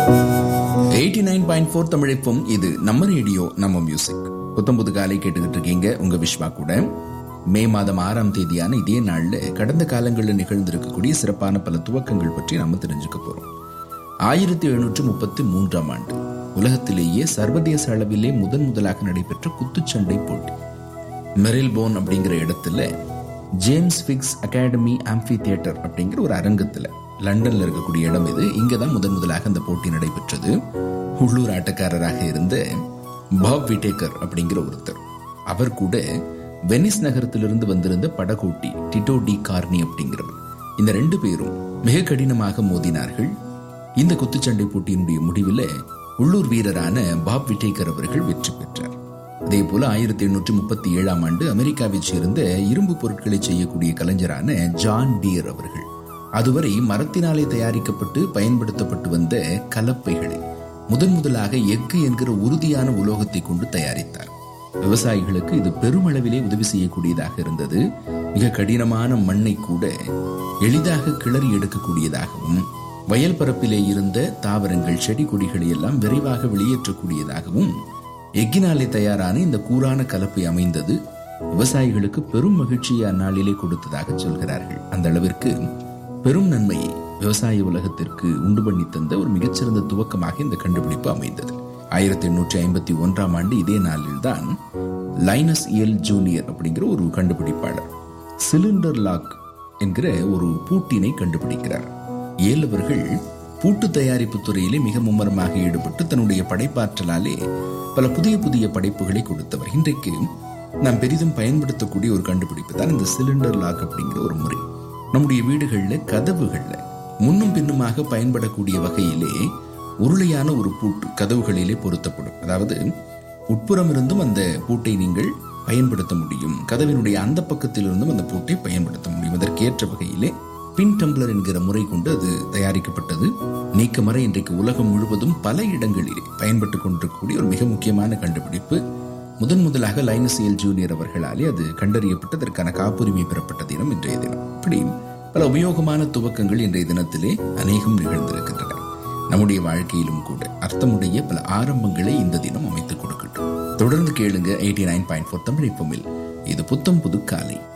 eighty nine point four தமிழைப்பும் இது நம்ம ரேடியோ நம்ம மியூசிக் புத்தம்புது காலை கேட்டுக்கிட்டு இருக்கீங்க உங்க விஸ்வா கூட மே மாதம் ஆறாம் தேதியான இதே நாள்ல கடந்த காலங்களில் நிகழ்ந்திருக்கக்கூடிய சிறப்பான பல துவக்கங்கள் பற்றி நாம தெரிஞ்சுக்க போறோம் ஆயிரத்தி எழுநூற்று முப்பத்தி மூன்றாம் ஆண்டு உலகத்திலேயே சர்வதேச அளவிலே முதன் முதலாக நடைபெற்ற குத்துச்சண்டை போட்டி மெரில்போன் அப்படிங்கிற இடத்துல James Fix academy amphitheatre அப்படிங்கிற ஒரு அரங்கத்துல லண்டன்ல இருக்கக்கூடிய இடம் இது இங்க தான் முதன் முதலாக அந்த போட்டி நடைபெற்றது உள்ளூர் ஆட்டக்காரராக இருந்த பாப் விட்டேக்கர் அப்படிங்கிற ஒருத்தர் அவர் கூட வெனிஸ் நகரத்திலிருந்து வந்திருந்த படகோட்டி டிட்டோ டி கார்னி அப்படிங்கிறவர் இந்த ரெண்டு பேரும் மிக கடினமாக மோதினார்கள் இந்த குத்துச்சண்டை போட்டியினுடைய முடிவில் உள்ளூர் வீரரான பாப் விட்டேக்கர் அவர்கள் வெற்றி பெற்றார் அதே போல ஆயிரத்தி எண்ணூற்றி முப்பத்தி ஏழாம் ஆண்டு அமெரிக்காவைச் சேர்ந்த இரும்பு பொருட்களை செய்யக்கூடிய கலைஞரான ஜான் டியர் அவர்கள் அதுவரை மரத்தினாலே தயாரிக்கப்பட்டு பயன்படுத்தப்பட்டு வந்த கலப்பைகளை முதன் முதலாக எஃகு என்கிற உறுதியான உலோகத்தை கொண்டு தயாரித்தார் விவசாயிகளுக்கு இது பெருமளவிலே உதவி செய்யக்கூடியதாக இருந்தது மிக கடினமான மண்ணை கூட எளிதாக கிளறி எடுக்கக்கூடியதாகவும் வயல் பரப்பிலே இருந்த தாவரங்கள் செடி கொடிகளை எல்லாம் விரைவாக வெளியேற்றக்கூடியதாகவும் எக்கினாலே தயாரான இந்த கூரான கலப்பை அமைந்தது விவசாயிகளுக்கு பெரும் மகிழ்ச்சியை அந்நாளிலே கொடுத்ததாக சொல்கிறார்கள் அந்த அளவிற்கு பெரும் நன்மையை விவசாய உலகத்திற்கு உண்டு பண்ணி தந்த ஒரு மிகச்சிறந்த துவக்கமாக இந்த கண்டுபிடிப்பு அமைந்தது ஆயிரத்தி எண்ணூற்றி ஐம்பத்தி ஒன்றாம் ஆண்டு இதே நாளில்தான் லைனஸ் எல் ஜூனியர் அப்படிங்கிற ஒரு கண்டுபிடிப்பாளர் சிலிண்டர் லாக் என்கிற ஒரு பூட்டினை கண்டுபிடிக்கிறார் ஏல் அவர்கள் பூட்டு தயாரிப்பு துறையிலே மிக மும்முரமாக ஈடுபட்டு தன்னுடைய படைப்பாற்றலாலே பல புதிய புதிய படைப்புகளை கொடுத்தவர் இன்றைக்கு நாம் பெரிதும் பயன்படுத்தக்கூடிய ஒரு கண்டுபிடிப்பு தான் இந்த சிலிண்டர் லாக் அப்படிங்கிற ஒரு முறை நம்முடைய வீடுகளில் கதவுகள்ல முன்னும் பின்னுமாக பயன்படக்கூடிய வகையிலே உருளையான ஒரு பூட்டு கதவுகளிலே பொருத்தப்படும் அதாவது உட்புறம் இருந்தும் அந்த பூட்டை நீங்கள் பயன்படுத்த முடியும் கதவினுடைய அந்த பக்கத்திலிருந்தும் அந்த பூட்டை பயன்படுத்த முடியும் அதற்கேற்ற வகையிலே பின் டம்ளர் என்கிற முறை கொண்டு அது தயாரிக்கப்பட்டது நீக்கமர இன்றைக்கு உலகம் முழுவதும் பல இடங்களிலே பயன்பட்டு கொண்டிருக்கக்கூடிய ஒரு மிக முக்கியமான கண்டுபிடிப்பு முதன் முதலாக லைனசியல் ஜூனியர் அவர்களாலே அது கண்டறியப்பட்டு அதற்கான காப்புரிமை பெறப்பட்ட தினம் இன்றைய தினம் இப்படி பல உபயோகமான துவக்கங்கள் இன்றைய தினத்திலே அநேகம் நிகழ்ந்திருக்கின்றன நம்முடைய வாழ்க்கையிலும் கூட அர்த்தமுடைய பல ஆரம்பங்களை இந்த தினம் அமைத்துக் கொடுக்கட்டும் தொடர்ந்து கேளுங்க eighty nine point four Tamil இது புத்தம் புது காலை